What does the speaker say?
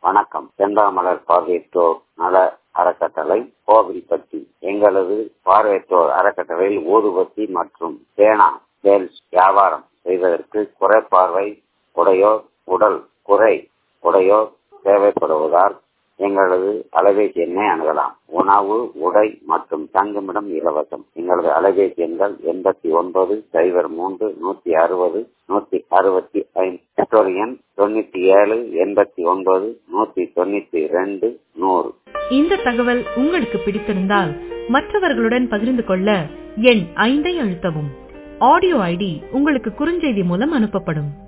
வணக்கம் செந்தாமலர் பார்வையற்றோர் நல அறக்கட்டளை கோவில்பட்டி எங்களது பார்வையற்றோர் அறக்கட்டளையில் ஊதுபத்தி மற்றும் பேனா சேல்ஸ் வியாபாரம் செய்வதற்கு குறைபார்வை உடையோர் உடல் குறை உடையோர் தேவைப்படுவதால் எங்களது அலைபேசி எண்ணை அணுகலாம் உணவு உடை மற்றும் தங்குமிடம் இலவசம் எங்களது அலைபேசி எண்கள் எண்பத்தி ஒன்பது சைபர் மூன்று நூத்தி அறுபது நூத்தி அறுபத்தி ஐந்து மற்றொரு எண் தொண்ணூத்தி ஏழு எண்பத்தி ஒன்பது நூத்தி தொண்ணூத்தி ரெண்டு நூறு இந்த தகவல் உங்களுக்கு பிடித்திருந்தால் மற்றவர்களுடன் பகிர்ந்து கொள்ள எண் ஐந்தை அழுத்தவும் ஆடியோ ஐடி உங்களுக்கு குறுஞ்செய்தி மூலம் அனுப்பப்படும்